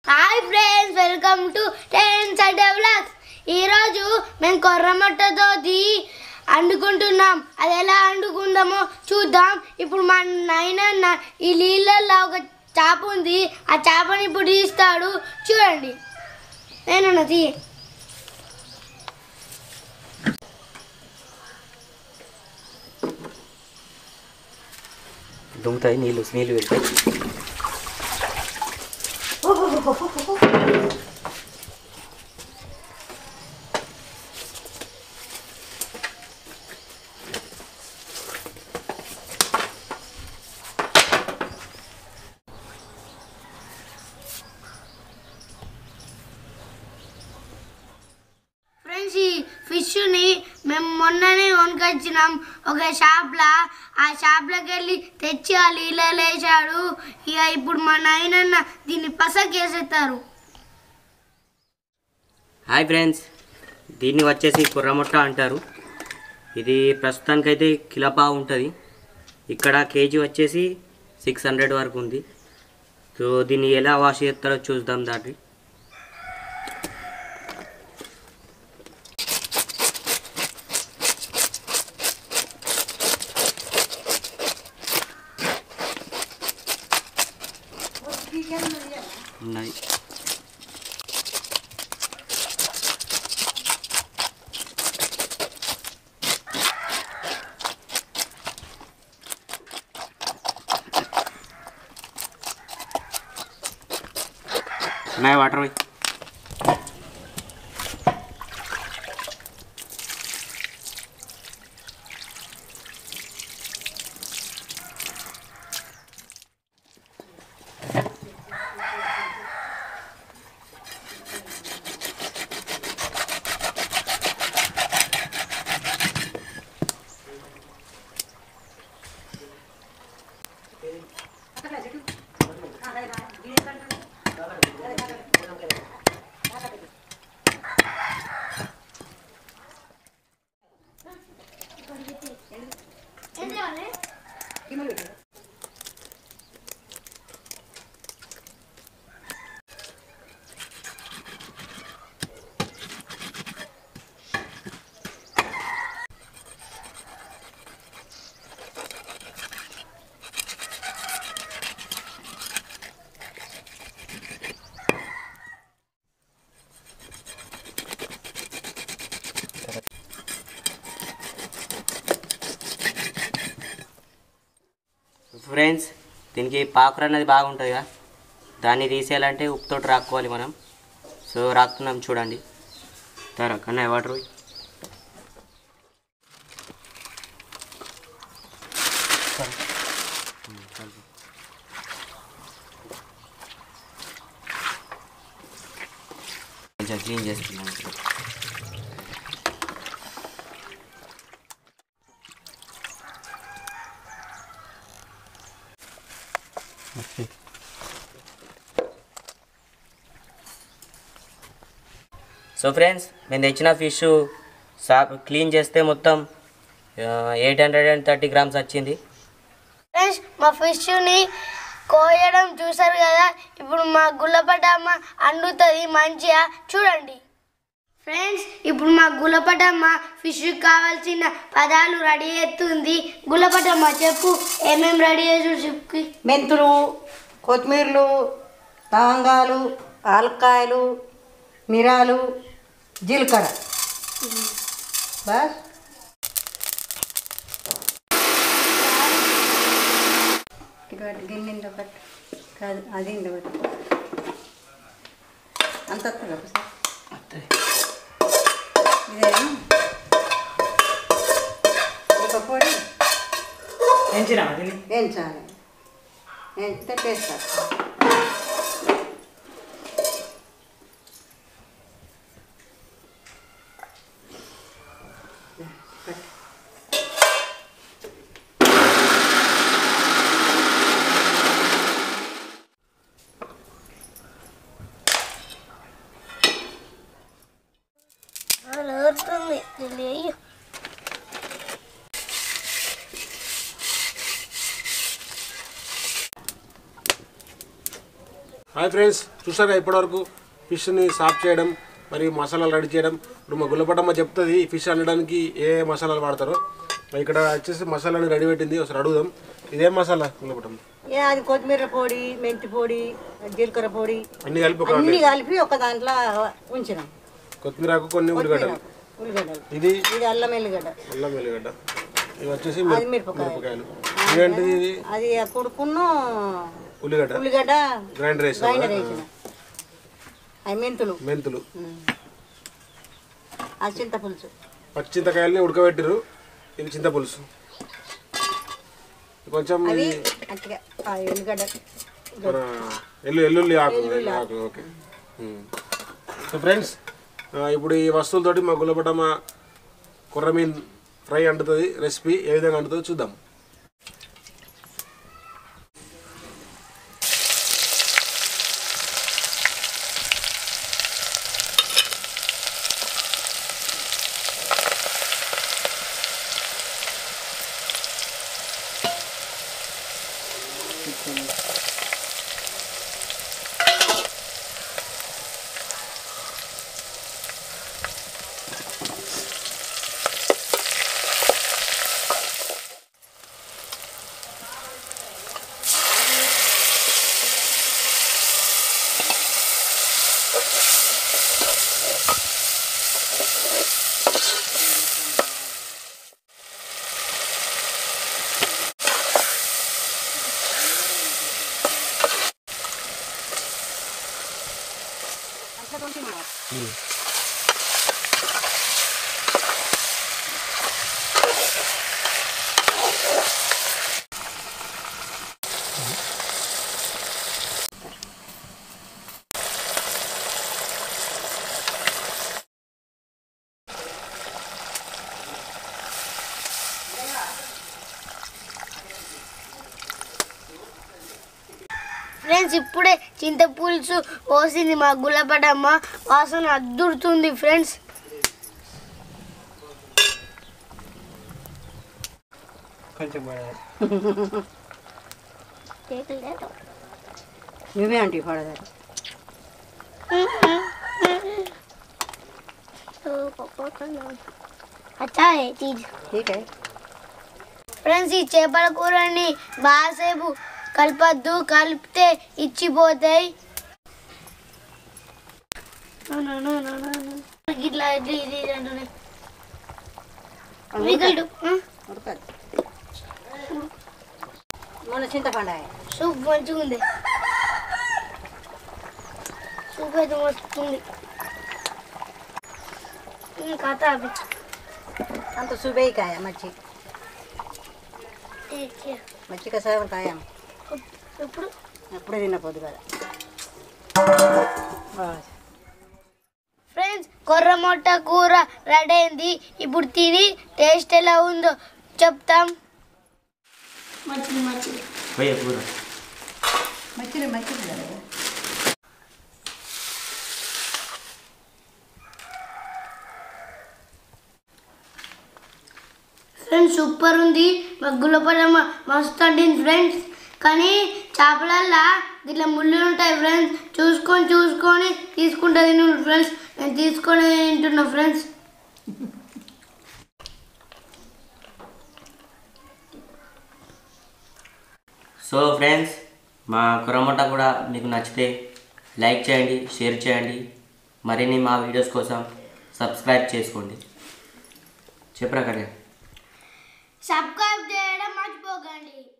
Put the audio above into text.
Hi friends welcome to ten side vlogs ఈరోజు మేము కొర్రమట్టతో అండుకుంటున్నాం అది ఎలా అండుకుందామో చూద్దాం ఇప్పుడు మా నాయనన్న ఈ నీళ్ళల్లో ఒక చేప ఉంది ఆ చేపని ఇప్పుడు తీస్తాడు చూడండి నేనన్న తీ దుంకుతాయి నీళ్ళు నీళ్ళు వెళ్తాయి ఫ్రెండ్స్ ఈ ఫిష్ని మేము మొన్ననే కొనుకొచ్చినాం ఒక షాప్లో ఆ షాప్లోకి వెళ్ళి తెచ్చి ఆ నీళ్ళలో వేసాడు ఇక ఇప్పుడు మా నాయనన్న దీన్ని పసకేసేస్తారు హాయ్ ఫ్రెండ్స్ దీన్ని వచ్చేసి కుర్రముట్ట అంటారు ఇది ప్రస్తుతానికైతే కిలపా ఉంటుంది ఇక్కడ కేజీ వచ్చేసి సిక్స్ హండ్రెడ్ వరకు ఉంది సో దీన్ని ఎలా వాష్ చేస్తారో చూద్దాం దాన్ని ఉన్నాయి ఉన్నాయి వాటర్ పోయి ఫ్రెండ్స్ దీనికి పాకుర అనేది బాగుంటుంది కదా దాన్ని తీసేయాలంటే ఉప్పుతోటి రాక్కోవాలి మనం సో రాక్కున్నాం చూడండి తరా కన్నా వాటర్ పోయి కొంచెం క్లీన్ చేసుకున్నాం సో ఫ్రెండ్స్ మేము తెచ్చిన ఫిష్ సాప్ క్లీన్ చేస్తే మొత్తం eight hundred and thirty grams వచ్చింది ఫ్రెండ్స్ మా ఫిష్ని కోయడం చూసారు కదా ఇప్పుడు మా గుల్లపటమ్మ అండుతుంది మంచిగా చూడండి ఫ్రెండ్స్ ఇప్పుడు మా గుల్లపటమ్మ ఫిష్ కావాల్సిన పదాలు రెడీ చేస్తుంది గుల్లపటమ్మ చెప్పు ఏమేమి రెడీ చేసి చెప్పి మెంతులు కొత్తిమీరలు లవంగాలు ఆలకాయలు మిరాలు జీలకర్ర బస్ ఇటువంటి గిన్నె ఇంత పట్టు కాదు అది ఇంత పట్టు అంత వస్తుంది ఒకసారి ఇదేనా ఒక పొడి వేయించాలి వేయించితే టేస్ట్ వస్తుంది అవుతుంది తెలియ హాయ్ ఫ్రెండ్స్ చూసారా ఇప్పటివరకు ఫిష్ని సాఫ్ చేయడం మరి మసాలాలు రెడీ చేయడం ఇప్పుడు మా గుల్లపటమ్మ చెప్తుంది ఈ ఫిష్ వండడానికి ఏ ఏ మసాలాలు వాడతారో మరి ఇక్కడ వచ్చేసి మసాలాని రెడీ పెట్టింది ఒకసారి అడుగుదాం ఇదేం మసాలా గుల్లపటమ్మ ఏ అది కొత్తిమీర పొడి మెంతి పొడి జీలకర్ర పొడి అన్ని కలిపి ఒక అన్ని కలిపి ఒక దాంట్లో ఉంచినాం కొత్తిమీరకు కొన్ని ఉల్లిగడ్డలు ఉల్లిగడ్డలు ఇది ఇది అల్లం ఎల్లిగడ్డ అల్లం వెల్లిగడ్డ ఇవి వచ్చేసి అది మిరప- మిరపకాయ మిరపకాయలు ఇదేంటిది ఇది అది కుడుకున్న ఉల్లిగడ్డ ఉల్లిగడ్డ గ్రైండర్ వేసాం గ్రైండర్ వేసిన అవి మెంతులు మెంతులు అది చింతపులుసు పచ్చి చింతకాయలని ఉడకబెట్టిరు ఇది చింతపులుసు కొంచెం అవి ఇది అట్టిగా ఆ ఎల్లిగడ్డ మన ఎల్లు ఎల్లుల్లి ఆకు ఎల్లు ఆకు ఓకే సో ఫ్రెండ్స్ ఇప్పుడు ఈ వస్తువులతోటి మా గుల్లపటమ్మ కుర్రమీన్ ఫ్రై అంటుతుంది రెసిపీ ఏ విధంగా అంటుందో చూద్దాం ఫ్రెండ్స్ ఇప్పుడే చింతపులుసు పోసింది మా గుల్లపటమ్మ వాసన అద్దుడుతుంది ఫ్రెండ్స్ కొంచెం నువ్వే అంటే పడదారు అచ్చా ఏ చీజ్ ठीक है ఫ్రెండ్స్ ఈ చేపల కూరని బాసేపు కలపద్దు కలిపితే ఇచ్చిపోతాయి No, no, no, no, no, no. ఇట్లా ఇది ఇది ఇది అంటున్నాయి మిగలడు ఉడకదు మన చింతపండాయ సూప్ మంచిగా ఉంది సూప్ అయితే మస్తుంది కథ అవి అంత సుబేయికాయ మచ్చి మచ్చిక సగం కాయ ఎప్పుడు అప్పుడే తినపోదు కదా ఫ్రెండ్స్ కొర్రమొట్ట కూర రెడీ అయింది ఇప్పుడు తిని టేస్ట్ ఎలా ఉందో చెప్తాం మంచిది మంచిది పోయే కూర మచ్చిది మచ్చిది కదా ఫ్రెండ్స్ సూపర్ ఉంది మగ్గుల పడమ మస్తు అండింది ఫ్రెండ్స్ కానీ చేపలల్లా ఇట్లా ముళ్ళు ఉంటాయి ఫ్రెండ్స్ చూసుకొని చూసుకొని తీసుకుంటా తిను ఫ్రెండ్స్ నేను తీసుకొని తింటున్నా ఫ్రెండ్స్ సో ఫ్రెండ్స్ మా కురమట కూడా మీకు నచ్చితే లైక్ చేయండి షేర్ చేయండి మరిన్ని మా వీడియోస్ కోసం సబ్స్క్రైబ్ చేసుకోండి చెప్పరా కళ్యాణ్ సబ్స్క్రైబ్ చేయడం మర్చిపోకండి